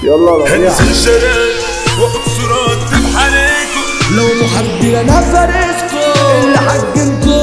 يلا ربيع هنزل شارع واخد صورات بحاليكم لو محاربين انا فارسكم اللي حجمكم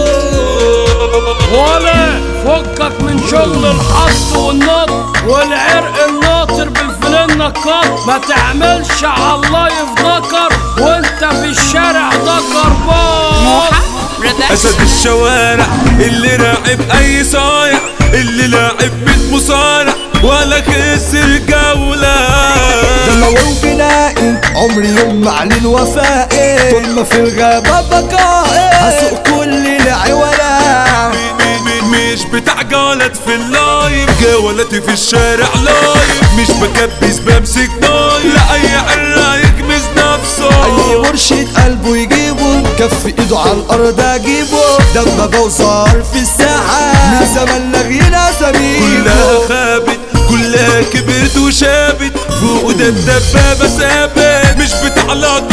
ولا فكك من شغل الحص والنط والعرق الناطر بالفلين نقاط ما تعملش على الله يفضكر وانت في الشارع ذكر باص اسد الشوارع اللي راعب اي صايع اللي لاعب من مصارع ولا خسر جولة دموي وبنائي عمري يوم معلن وفائي طول ما في الغابة بقائي هسوق كل العوالة مش بتاع جولات في اللايف جولاتي في الشارع لايف مش بكبس بمسك نايف لا اي عرة يكمز نفسه اي مرشد قلبه يجيبه كف ايده على الارض اجيبه دبابة وصار في الساحة من زمان لغينا كلها سميكو خابت كلها كبرت وشابت فوق ده الدبابة ثابت مش بتاع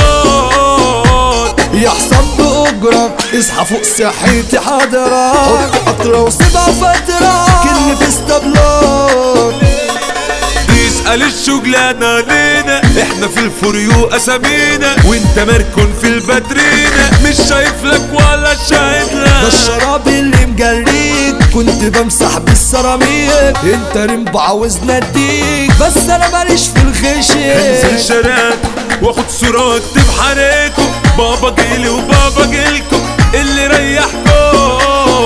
لقطات يا حسام بأجرة اصحى فوق صحتي حاضرة حط قطرة وسيبها فترة كل في اسطبلات تسأل الشغلانة لينا احنا في الفريو اسامينا وانت مركون في الباترينا مش شايف لك ولا شايف ده لك الشراب اللي مجريك كنت بمسح بالسيراميك انت رمب عاوز نديك بس انا ماليش في انزل الخشي شارعك واخد صورات بحريكم بابا جيلي وبابا جيلكم اللي ريحكم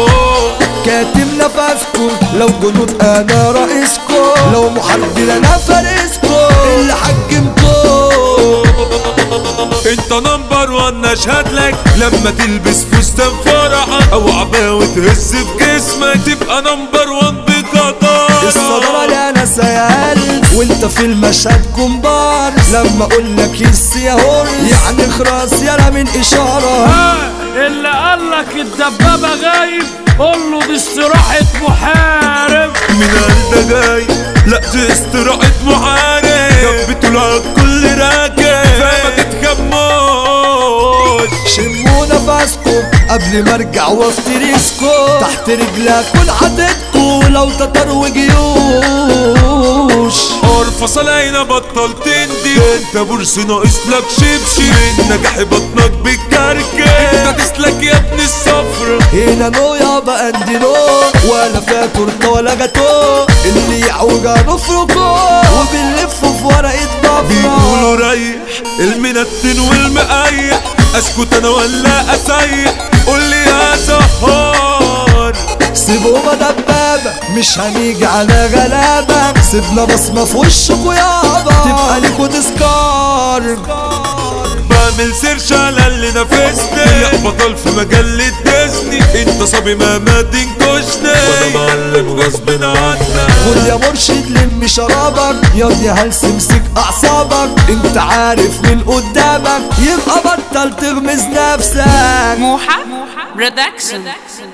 كاتم نفسكم لو جنود انا رئيسكم لو محاربين انا فارسكم اللي حجمكم انت نمبر وان اشهد لك لما تلبس فستان فرحك او عباوة تهز في جسمك تبقى نمبر وان الصدارة بجدارة اللي انا سيال وانت في المشهد كومبار لما اقول لك يس يا هورس يعني خلاص يلا من اشاره ها اللي قالك الدبابة غايب قول له دي استراحة محارب من قلبك جاي لا دي استراحة محارب جنب طلعك كل راكب فما تتخموش شموا نفسكم قبل ما ارجع وافترسكم تحت رجلك كل حددكم لو تتر وجيوش ارفص علينا بطل تندي انت بورس ناقص لك شبشب من نجاح بطنك بالكركب انت تسلك يا ابن الصفر هنا نو يابا عندي نو ولا فيها تورته ولا جاتو اللي يعوجا نفركو وبنلف في ورقة بفرة بيقولوا ريح المنتن والمقيح اسكت انا ولا اسيح قول لي يا سهار سيبوها دبابة مش هنيجي على غلابة سيبنا بصمة في وشكوا يابا تبقى ليكوا تذكار بعمل سيرش على اللي نافسني يا بطل في مجلة ديزني انت صبي ما ما تنكشني وانا معلم غصب عنك خد يا مرشد لم شرابك ياض يا هلس امسك اعصابك انت عارف من قدامك يبقى بطل تغمز نفسك موحة برودكشن